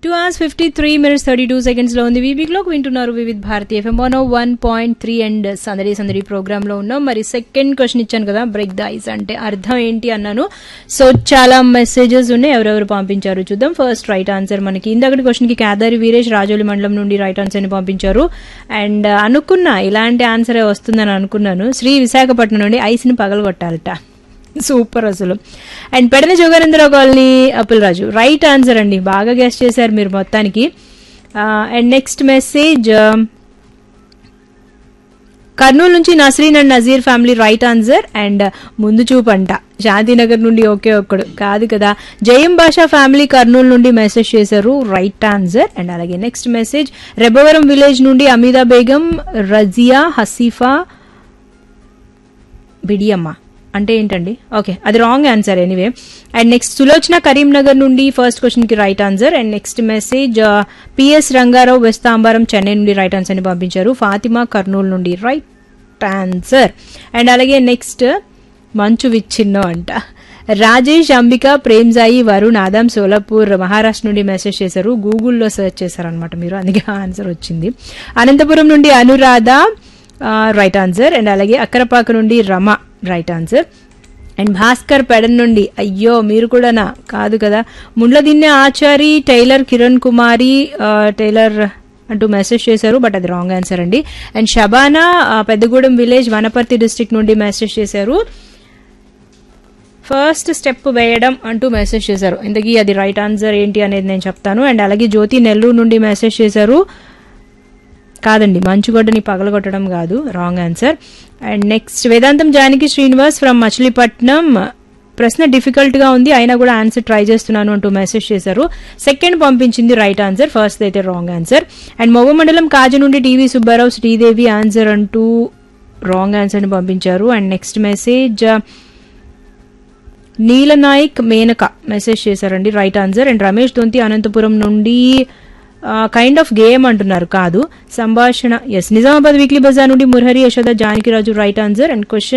two hours fifty three minutes thirty two సెకండ్స్లో ఉంది వీబీక్లోకి వింటున్నారు Vividh Bharati FM one one point three and సందడి సందడి ప్రోగ్రాంలో ఉన్నాం మరి సెకండ్ క్వశ్చన్ ఇచ్చాను కదా బ్రేక్ ద ఐస్ అంటే అర్థం ఏంటి అన్నాను సో చాలా మెసేజెస్ ఉన్నాయి ఎవరెవరు పంపించారు చూద్దాం ఫస్ట్ రైట్ ఆన్సర్ మనకి ఇందాకటి క్వశ్చన్కి కేదారి వీరేష్ రాజోలి మండలం నుండి రైట్ ఆన్సర్ని పంపించారు అండ్ అనుకున్నా ఇలాంటి ఆన్సరే వస్తుందని అనుకున్నాను శ్రీ విశాఖపట్నం నుండి ఐస్ని పగలగొట్టాలట సూపర్ అసలు and Pedana Joganandarao colony Appularaju right answer అండి బాగా గెస్ట్ చేశారు మీరు మొత్తానికి అండ్ నెక్స్ట్ మెసేజ్ కర్నూలు నుంచి Nasreen and Nazeer family right answer and ముందు చూపంట శాంతినగర్ నుండి ఒకే ఒక్కడు కాదు కదా జయం భాషా ఫ్యామిలీ కర్నూలు నుండి మెసేజ్ చేశారు రైట్ ఆన్సర్ అండ్ అలాగే నెక్స్ట్ మెసేజ్ రెబ్బవరం విలేజ్ నుండి అమీదా బేగం రజియా హసీఫా బిడియమ్మ అంటే ఏంటండి ఓకే అది wrong answer anyway and next Sulochana Karimnagar నుండి ఫస్ట్ క్వశ్చన్ కి right answer and next message PS Rangarao వెస్తాంబారం Chennai నుండి రైట్ ఆన్సర్ ని పంపించారు ఫాతిమా కర్నూలు నుండి రైట్ ఆన్సర్ అండ్ అలాగే నెక్స్ట్ మంచు విచ్ఛిన్నో అంట రాజేష్ అంబిక ప్రేమ్జాయి వరుణ్ ఆదాం సోలాపూర్ మహారాష్ట్ర నుండి మెసేజ్ చేశారు గూగుల్లో సెర్చ్ చేశారనమాట మీరు అందుకే ఆన్సర్ వచ్చింది అనంతపురం నుండి అనురాధ రైట్ ఆన్సర్ అండ్ అలాగే అక్కరపాక నుండి Rama right answer and Bhaskar Pedan నుండి అయ్యో మీరు కూడానా కాదు కదా ముండ్ల దిన్నె ఆచారి టైలర్ కిరణ్ కుమారి టైలర్ అంటూ మెసేజ్ చేశారు బట్ అది రాంగ్ ఆన్సర్ అండి and Shabana Peddagudem village Wanaparthy district నుండి మెసేజ్ చేశారు ఫస్ట్ స్టెప్ వేయడం అంటూ మెసేజ్ చేశారు ఇంతకీ అది రైట్ ఆన్సర్ ఏంటి అనేది నేను చెప్తాను అండ్ అలాగే జ్యోతి నెల్లూరు నుండి మెసేజ్ చేశారు కాదండి మంచుగొడ్డని పగలగొట్టడం కాదు రాంగ్ ఆన్సర్ అండ్ నెక్స్ట్ వేదాంతం జానకి శ్రీనివాస్ ఫ్రమ్ మచిలీపట్నం ప్రశ్న డిఫికల్ట్ గా ఉంది అయినా కూడా ఆన్సర్ ట్రై చేస్తున్నాను అంటూ మెసేజ్ చేశారు సెకండ్ పంపించింది రైట్ ఆన్సర్ ఫస్ట్ అయితే రాంగ్ ఆన్సర్ అండ్ మొవ్వ మండలం కాజు నుండి టీవీ సుబ్బారావు శ్రీదేవి ఆన్సర్ అంటూ రాంగ్ ఆన్సర్ ని పంపించారు and next message Neelanayak Menaka message చేశారండి right answer and Ramesh Donthi Anantapuram నుండి కైండ్ ఆఫ్ గేమ్ అంటున్నారు కాదు సంభాషణ ఎస్ నిజామాబాద్ వీక్లీ బజార్ నుండి Murahari Yashoda Janakiraju right answer and question